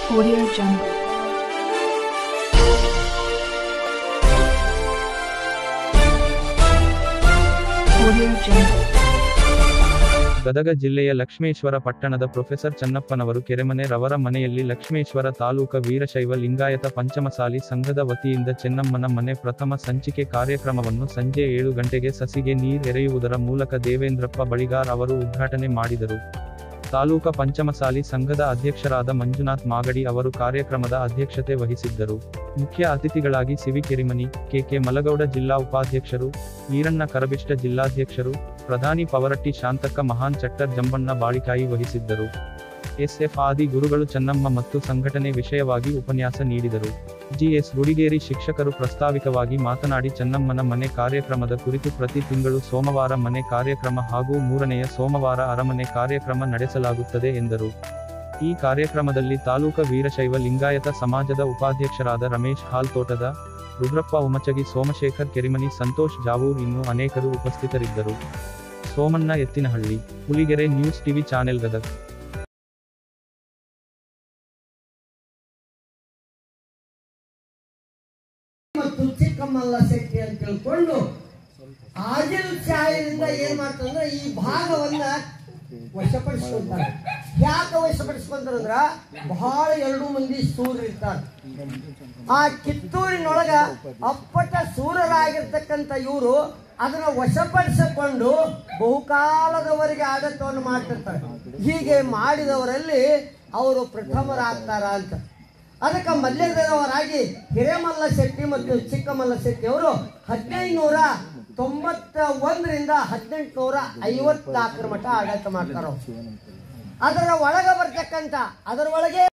Audio Jungle. Audio Jungle. Gadag ಜಿಲ್ಲೆಯ ಲಕ್ಷ್ಮೇಶ್ವರ ಪಟ್ಟಣದ professor ಚನ್ನಪ್ಪನವರು Keremane ರವರ ಮನೆಯಲ್ಲಿ ಲಕ್ಷ್ಮೇಶ್ವರ ತಾಲೂಕ ವೀರಶೈವ ಲಿಂಗಾಯತ ಪಂಚಮಸಾಲಿ ಸಂಘದ ವತಿಯಿಂದ ಚೆನ್ನಮ್ಮನ ಮನೆ ಪ್ರಥಮ ಸಂಚಿಕೆ ಕಾರ್ಯಕ್ರಮವನ್ನು ಸಂಜೆ ಏಳು ಗಂಟೆಗೆ ಸಸಿಗೆ ನೀರೆರೆಯುವುದರ ಮೂಲಕ ದೇವೇಂದ್ರಪ್ಪ ಬಳಿಗಾರ್ ಅವರು ಉದ್ಘಾಟನೆ ಮಾಡಿದರು ತಾಲೂಕ ಪಂಚಮಸಾಲಿ ಸಂಘದ ಅಧ್ಯಕ್ಷರಾದ ಮಂಜುನಾಥ್ ಮಾಗಡಿ ಅವರು ಕಾರ್ಯಕ್ರಮದ ಅಧ್ಯಕ್ಷತೆ ವಹಿಸಿದ್ದರು ಮುಖ್ಯ ಅತಿಥಿಗಳಾಗಿ ಸಿವಿ ಕೆರಿಮನಿ ಕೆಕೆ ಮಲಗೌಡ ಜಿಲ್ಲಾ ಉಪಾಧ್ಯಕ್ಷರು ಈರಣ್ಣ ಕರಬಿಷ್ಟ ಜಿಲ್ಲಾಧ್ಯಕ್ಷರು ಪ್ರಧಾನಿ ಪವರಟ್ಟಿ ಶಾಂತಕ್ಕ ಮಹಾನ್ ಚಟ್ಟರ್ ಜಂಬಣ್ಣ ಬಾಳಿಕಾಯಿ ವಹಿಸಿದ್ದರು ಎಸ್ಎಫ್ ಆದಿ ಗುರುಗಳು ಚೆನ್ನಮ್ಮ ಮತ್ತು ಸಂಘಟನೆ ವಿಷಯವಾಗಿ ಉಪನ್ಯಾಸ ನೀಡಿದರು ಜಿಎಸ್ ಗುಡಿಗೇರಿ ಶಿಕ್ಷಕರು ಪ್ರಸ್ತಾವಿಕವಾಗಿ ಮಾತನಾಡಿ ಚೆನ್ನಮ್ಮನ ಮನೆ ಕಾರ್ಯಕ್ರಮದ ಕುರಿತು ಪ್ರತಿ ತಿಂಗಳು ಸೋಮವಾರ ಮನೆ ಕಾರ್ಯಕ್ರಮ ಹಾಗೂ ಮೂರನೆಯ ಸೋಮವಾರ ಅರಮನೆ ಕಾರ್ಯಕ್ರಮ ನಡೆಸಲಾಗುತ್ತದೆ ಎಂದರು ಈ ಕಾರ್ಯಕ್ರಮದಲ್ಲಿ ತಾಲೂಕ ವೀರಶೈವ ಲಿಂಗಾಯತ ಸಮಾಜದ ಉಪಾಧ್ಯಕ್ಷರಾದ ರಮೇಶ್ ಹಾಲ್ತೋಟದ ರುದ್ರಪ್ಪ ಉಮಚಗಿ ಸೋಮಶೇಖರ್ ಕೆರಿಮನಿ ಸಂತೋಷ್ ಜಾವೂರ್ ಇನ್ನೂ ಅನೇಕರು ಉಪಸ್ಥಿತರಿದ್ದರು Somanna Ettinahalli Huligere news TV channel Gadag ಮತ್ತು ಚಿಕ್ಕಮಲ್ಲ ಶೆಟ್ಟಿ ಅಂತ ತಿಳ್ಕೊಂಡು ಆದಿಲ್ ಚಾಯದಿಂದ ಏನ್ ಮಾಡ್ತಂದ್ರೆ ಈ ಭಾಗವನ್ನ ವಶಪಡಿಸ್ಕೊಂತಾರೆ ಯಾಕೆ ವಶಪಡಿಸ್ಕೊಂತಾರಂದ್ರ ಬಹಳ ಎರಡು ಮಂದಿ ಸೂರ್ಯ ಇರ್ತಾರೆ ಆ ಕಿತ್ತೂರಿನೊಳಗ ಅಪ್ಪಟ ಸೂರರಾಗಿರ್ತಕ್ಕಂಥ ಇವರು ಅದನ್ನ ವಶಪಡಿಸಿಕೊಂಡು ಬಹುಕಾಲದವರೆಗೆ ಆಡಳಿತವನ್ನು ಮಾಡ್ತಿರ್ತಾರೆ ಹೀಗೆ ಮಾಡಿದವರಲ್ಲಿ ಅವರು ಪ್ರಥಮರಾಗ್ತಾರ ಅಂತ ಅದಕ್ಕೆ ಮಲ್ಯದವರಾಗಿ ಹಿರೇಮಲ್ಲ ಶೆಟ್ಟಿ ಮತ್ತು ಚಿಕ್ಕಮಲ್ಲ ಶೆಟ್ಟಿ ಅವರು ಹದಿನೈದುನೂರ ತೊಂಬತ್ತ ಒಂದರಿಂದ ಹದಿನೆಂಟುನೂರ ಐವತ್ನಾಲ್ಕರ ಮಠ ಆಡಳಿತ ಮಾಡ್ತಾರ ಅದರ ಒಳಗೆ ಬರ್ತಕ್ಕಂಥ ಅದರ ಒಳಗೆ